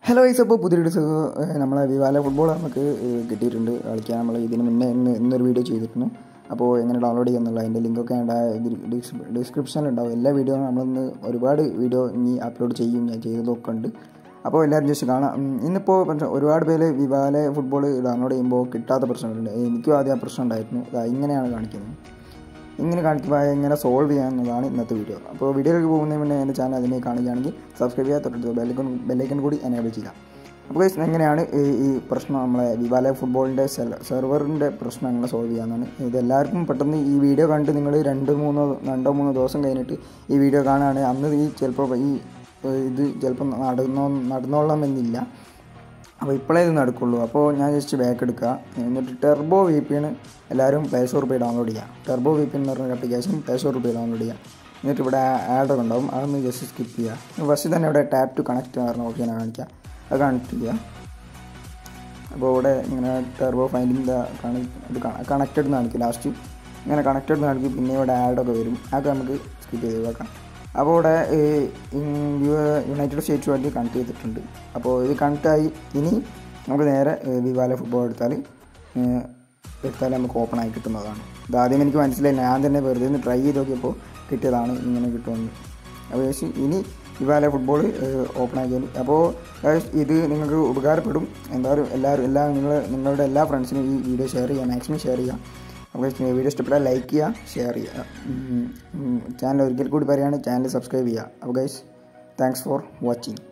hello is അപ്പോൾ പുതിയൊരു ദിവസം നമ്മളെ വിവാല ഫുട്ബോൾ നമുക്ക് ഏഹ്, കിട്ടിയിട്ടുണ്ട് കളിക്കാൻ നമ്മൾ ഇതിന് മുന്നേ ഇന്ന് ഇന്നൊരു വീഡിയോ ചെയ്തിരുന്നു അപ്പോൾ എങ്ങനെ ഡൗൺലോഡ് ചെയ്യാന്നുള്ള അതിൻ്റെ ലിങ്കൊക്കെ ഡിസ്ക്രിപ്ഷനിൽ ഉണ്ടാവും എല്ലാ വീഡിയോയും നമ്മളിന്ന് ഒരുപാട് വീഡിയോ ഇനി അപ്ലോഡ് ചെയ്യും ഞാൻ ചെയ്തതൊക്കെ ഉണ്ട് അപ്പോൾ എല്ലാവരും ജസ്റ്റ് കാണാം ഉം, ഇന്നിപ്പോൾ പക്ഷേ ഒരുപാട് പേര് വിവാല ഫുട്ബോൾ ഡൗൺലോഡ് ചെയ്യുമ്പോൾ കിട്ടാത്ത പ്രശ്നങ്ങളുണ്ട് എനിക്കും ആദ്യം ആ പ്രശ്നം ഉണ്ടായിരുന്നു ഇതാ ഇങ്ങനെയാണ് കാണിക്കുന്നത് ഇങ്ങനെ കാണിക്കുമ്പോൾ എങ്ങനെ സോൾവ് ചെയ്യാമെന്നതാണ് ഇന്നത്തെ വീഡിയോ അപ്പോൾ വീഡിയോയിലേക്ക് പോകുന്നതിന് മുന്നേ എൻ്റെ ചാനൽ അതിനെ കാണുകയാണെങ്കിൽ സബ്സ്ക്രൈബ് ചെയ്യുക തൊട്ടടുത്ത് ബെല്ലൈക്കൺ ബെല്ലൈക്കൺ കൂടി എനേബിൾ ചെയ്യുക അപ്പോൾ guys, എങ്ങനെയാണ് ഈ ഈ പ്രശ്നം നമ്മളെ വിവാല ഫുട്ബോളിൻ്റെ സെർവറിൻ്റെ പ്രശ്നം എങ്ങനെ സോൾവ് ചെയ്യാമെന്നാണ് ഇത് എല്ലാവർക്കും പെട്ടെന്ന് ഈ വീഡിയോ കണ്ട് നിങ്ങൾ രണ്ട് മൂന്നോ രണ്ടോ മൂന്നോ ദിവസം കഴിഞ്ഞിട്ട് ഈ വീഡിയോ കാണുകയാണ് അന്ന് ഈ ചിലപ്പോൾ ഈ ഏഹ്, ഇത് ചിലപ്പോൾ നടന്നോ നടന്നോളണമെന്നില്ല അപ്പോൾ ഇപ്പോഴേ ഇത് നടക്കുള്ളൂ അപ്പോൾ ഞാൻ ജസ്റ്റ് ബാക്ക് എടുക്കുക എന്നിട്ട് ടെർബോ വി പി ആണ് എല്ലാവരും പ്ലേ സ്റ്റോർ പോയി ഡൗൺലോഡ് ചെയ്യുക ടെർബോ വി പി എന്ന് പറഞ്ഞ ആപ്ലിക്കേഷൻ പ്ലേ സ്റ്റോർ പോയി ഡൗൺലോഡ് ചെയ്യുക എന്നിട്ട് ഇവിടെ ആഡൊക്കെ ഉണ്ടാവും അതൊന്ന് ജസ്റ്റ് സ്കിപ്പ് ചെയ്യുക ഫസ്റ്റ് തന്നെ ഇവിടെ ടാപ്പ് ടു കണക്ട് എന്ന് പറഞ്ഞ ഓപ്ഷൻ കാണിക്കുക അത് കണക്ട് ചെയ്യുക അപ്പോൾ ഇവിടെ ഇങ്ങനെ ടെർബോ ഫൈൻഡിങ് ദ ഇത് കണക്റ്റഡ് എന്ന് കാണിക്കും ലാസ്റ്റ് ഇങ്ങനെ കണക്റ്റഡ് എന്ന് കാണിക്കും പിന്നെ ഇവിടെ ആഡൊക്കെ വരും അതൊക്കെ നമുക്ക് സ്കിപ്പ് ചെയ്ത് വെക്കാം അപ്പോൾ ഇവിടെ ഈ യു- യുണൈറ്റഡ് സ്റ്റേറ്റ്സുമായിട്ട് കണക്ട് ചെയ്തിട്ടുണ്ട് അപ്പോൾ ഇത് കണക്റ്റ് ആയി ഇനി നമുക്ക് നേരെ ഏഹ്, വിവാല ഫുട്ബോൾ എടുത്താൽ ഏഹ്, എടുത്താൽ നമുക്ക് ഓപ്പൺ ആയി കിട്ടുന്നതാണ് ഇത് ആദ്യം എനിക്ക് മനസ്സിലായില്ല ഞാൻ തന്നെ വെറുതെ ഒന്ന് ട്രൈ ചെയ്ത് നോക്കിയപ്പോൾ കിട്ടിയതാണ് ഇങ്ങനെ കിട്ടുമെന്ന് അപ്പോൾ ചേച്ചി ഇനി വിവാല ഫുട്ബോൾ ഓപ്പൺ ആക്കിയാൽ അപ്പോൾ guys, ഇത് നിങ്ങൾക്ക് ഉപകാരപ്പെടും എന്തായാലും എല്ലാവരും എല്ലാ നിങ്ങൾ നിങ്ങളുടെ എല്ലാ ഫ്രണ്ട്സിനും ഈ വീഡിയോ ഷെയർ ചെയ്യുക മാക്സിമം ഷെയർ ചെയ്യുക അപ്പോൾ വീഡിയോ ഇഷ്ടപ്പെട്ടാൽ ലൈക്ക് ചെയ്യുക ഷെയർ ചെയ്യുക ചാനൽ ഒരിക്കൽ കൂടി പറയുകയാണ് ചാനൽ സബ്സ്ക്രൈബ് ചെയ്യുക അപ്പോൾ ഗൈസ് താങ്ക്സ് ഫോർ വാച്ചിങ്